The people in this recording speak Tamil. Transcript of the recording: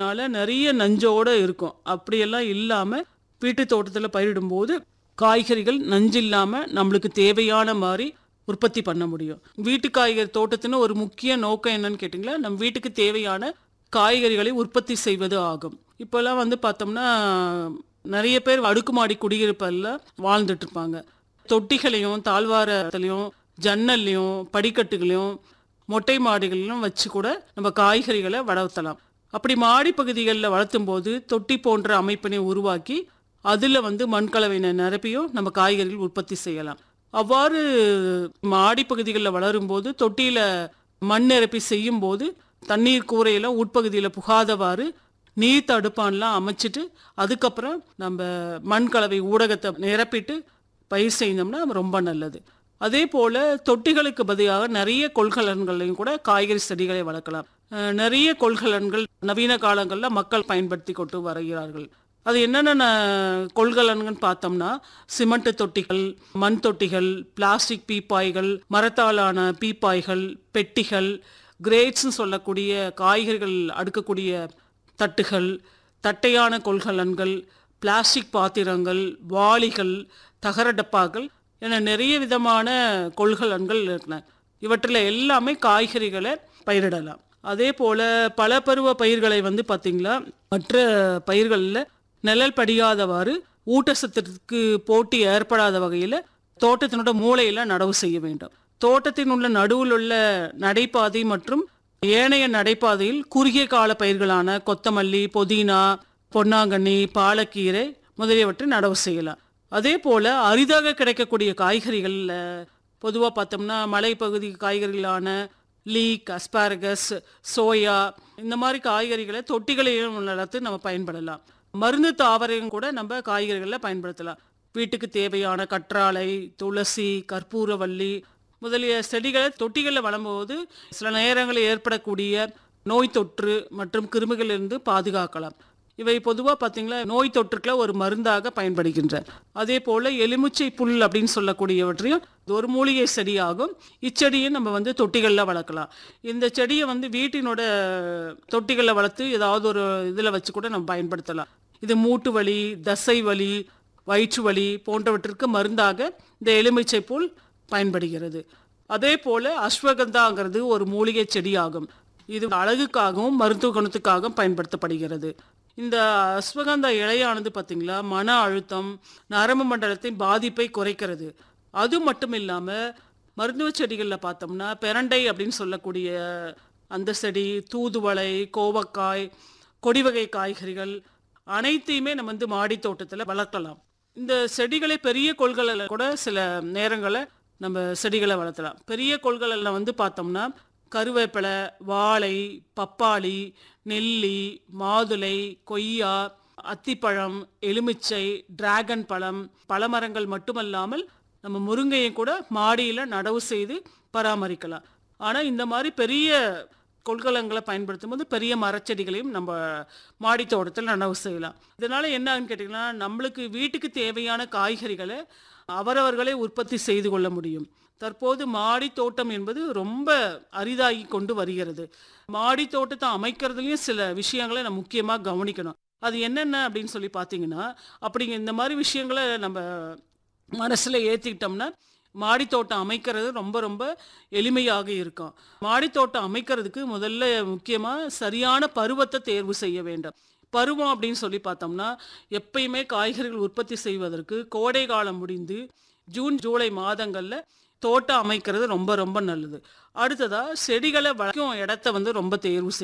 அதனால நிறைய நஞ்சோட இருக்கும் அப்படியெல்லாம் இல்லாம வீட்டு தோட்டத்துல பயிரிடும்போது காய்கறிகள் நஞ்சு இல்லாம நம்மளுக்கு தேவையான மாதிரி உற்பத்தி பண்ண முடியும் வீட்டு காய்கறி தோட்டத்தின் ஒரு முக்கிய நோக்கம் என்னன்னு கேட்டிங்களா நம்ம வீட்டுக்கு தேவையான காய்கறிகளை உற்பத்தி செய்வது ஆகும் இப்போல்லாம் வந்து பார்த்தோம்னா நிறைய பேர் அடுக்குமாடி குடியிருப்பில் வாழ்ந்துட்டு இருப்பாங்க தொட்டிகளையும் தாழ்வாரத்துலையும் ஜன்னல்லையும் படிக்கட்டுகளையும் மொட்டை மாடிகளிலும் வச்சு கூட நம்ம காய்கறிகளை வளர்த்தலாம் அப்படி மாடி பகுதிகளில் வளர்த்தும் போது தொட்டி போன்ற அமைப்பினை உருவாக்கி அதில் வந்து மண்கலவையினை நிரப்பியும் நம்ம காய்கறிகள் உற்பத்தி செய்யலாம் அவ்வாறு மாடி பகுதிகளில் வளரும்போது தொட்டியில் மண் நிரப்பி செய்யும் போது தண்ணீர் கூரையில் உட்பகுதியில் புகாதவாறு நீர் தடுப்பான்லாம் அமைச்சிட்டு அதுக்கப்புறம் நம்ம மண் கலவை ஊடகத்தை நிரப்பிட்டு பயிர் செய்தோம்னா ரொம்ப நல்லது அதே போல் தொட்டிகளுக்கு பதிலாக நிறைய கொள்கலன்களையும் கூட காய்கறி செடிகளை வளர்க்கலாம் அஹ் நிறைய கொள்கலன்கள் நவீன காலங்களில் மக்கள் பயன்படுத்தி கொண்டு வருகிறார்கள் அது என்னென்ன கொள்கலன்கள் பார்த்தோம்னா சிமெண்ட் தொட்டிகள் மண் தொட்டிகள் பிளாஸ்டிக் பீப்பாய்கள் மரத்தாலான பீப்பாய்கள் பெட்டிகள் கிரேட்ஸ்னு சொல்லக்கூடிய காய்கறிகள் அடுக்கக்கூடிய தட்டுகள் தட்டையான கொள்கலன்கள் பிளாஸ்டிக் பாத்திரங்கள் வாளிகள் தகர டப்பாக்கள் என நிறைய விதமான கொள்கலன்கள் இருக்கின்றன இவற்றில் எல்லாமே காய்கறிகளை பயிரிடலாம் அதே போல் பல பருவ பயிர்களை வந்து பார்த்திங்களா மற்ற பயிர்களில் நிழல் படியாதவாறு ஊட்டச்சத்திற்கு போட்டி ஏற்படாத வகையில் தோட்டத்தினோட மூளையில் நடவு செய்ய வேண்டும் தோட்டத்தின் உள்ள நடுவில் உள்ள நடைபாதை மற்றும் ஏனைய நடைபாதையில் குறுகிய கால பயிர்களான கொத்தமல்லி புதினா பொன்னாங்கண்ணி பாலக்கீரை முதலியவற்றை நடவு செய்யலாம் அதே போல் அரிதாக கிடைக்கக்கூடிய காய்கறிகளில் பொதுவாக பார்த்தோம்னா மலைப்பகுதி காய்கறிகளான லீக் அஸ்பாரகஸ் சோயா இந்த மாதிரி காய்கறிகளை தொட்டிகளையும் வளர்த்து நம்ம பயன்படலாம் மருந்து தாவரையும் கூட நம்ம காய்கறிகளில் பயன்படுத்தலாம் வீட்டுக்கு தேவையான கற்றாழை துளசி கற்பூரவள்ளி முதலிய செடிகளை தொட்டிகளில் வளரும்போது சில நேரங்களில் ஏற்படக்கூடிய நோய் தொற்று மற்றும் கிருமிகளிலிருந்து பாதுகாக்கலாம் இவை பொதுவாக பார்த்தீங்களா நோய் தொற்றுக்களை ஒரு மருந்தாக பயன்படுகின்ற அதே போல் எலுமிச்சை புல் அப்படின்னு சொல்லக்கூடியவற்றையும் இது ஒரு மூலிகை செடியாகும் இச்செடியும் நம்ம வந்து தொட்டிகளில் வளர்க்கலாம் இந்த செடியை வந்து வீட்டினோட தொட்டிகளில் வளர்த்து ஏதாவது ஒரு இதில் வச்சு கூட நம்ம பயன்படுத்தலாம் இது மூட்டு வலி தசை வலி வயிற்று வலி போன்றவற்றிற்கு மருந்தாக இந்த எலுமிச்சை புல் பயன்படுகிறது அதே போல அஸ்வகந்தாங்கிறது ஒரு மூலிகை செடியாகும் இது அழகுக்காகவும் மருத்துவ குணத்துக்காகவும் பயன்படுத்தப்படுகிறது இந்த அஸ்வகந்தா இலையானது பார்த்தீங்களா மன அழுத்தம் நரம்பு மண்டலத்தின் பாதிப்பை குறைக்கிறது அது மட்டும் இல்லாமல் மருத்துவ செடிகளில் பார்த்தோம்னா பெரண்டை அப்படின்னு சொல்லக்கூடிய அந்த செடி தூதுவளை கோவக்காய் கொடி வகை காய்கறிகள் அனைத்தையுமே நம்ம வந்து மாடி தோட்டத்தில் வளர்க்கலாம் இந்த செடிகளை பெரிய கொள்களில் கூட சில நேரங்களில் நம்ம செடிகளை வளர்த்தலாம் பெரிய கொள்களில் வந்து பார்த்தோம்னா கருவேப்பிலை வாழை பப்பாளி நெல்லி மாதுளை கொய்யா அத்திப்பழம் எலுமிச்சை டிராகன் பழம் பழமரங்கள் மட்டுமல்லாமல் நம்ம முருங்கையை கூட மாடியில் நடவு செய்து பராமரிக்கலாம் ஆனால் இந்த மாதிரி பெரிய கொள்கலங்களை பயன்படுத்தும் போது பெரிய மரச்செடிகளையும் நம்ம மாடி தோட்டத்தில் நடவு செய்யலாம் இதனால என்னன்னு கேட்டிங்கன்னா நம்மளுக்கு வீட்டுக்கு தேவையான காய்கறிகளை அவரவர்களே உற்பத்தி செய்து கொள்ள முடியும் தற்போது மாடி தோட்டம் என்பது ரொம்ப அரிதாகி கொண்டு வருகிறது மாடி தோட்டத்தை அமைக்கிறதுலையும் சில விஷயங்களை நம்ம முக்கியமாக கவனிக்கணும் அது என்னென்ன அப்படின்னு சொல்லி பார்த்தீங்கன்னா அப்படிங்க இந்த மாதிரி விஷயங்களை நம்ம மனசில் ஏற்றிக்கிட்டோம்னா மாடித்தோட்டம் அமைக்கிறது ரொம்ப ரொம்ப எளிமையாக இருக்கும் மாடித்தோட்டம் அமைக்கிறதுக்கு முதல்ல முக்கியமாக சரியான பருவத்தை தேர்வு செய்ய வேண்டும் பருவம் அப்படின்னு சொல்லி பார்த்தோம்னா எப்பயுமே காய்கறிகள் உற்பத்தி செய்வதற்கு கோடை காலம் முடிந்து ஜூன் ஜூலை மாதங்களில் தோட்டம் அமைக்கிறது ரொம்ப ரொம்ப நல்லது அடுத்ததாக செடிகளை வளர்க்கும் இடத்த வந்து ரொம்ப தேர்வு செய்யணும்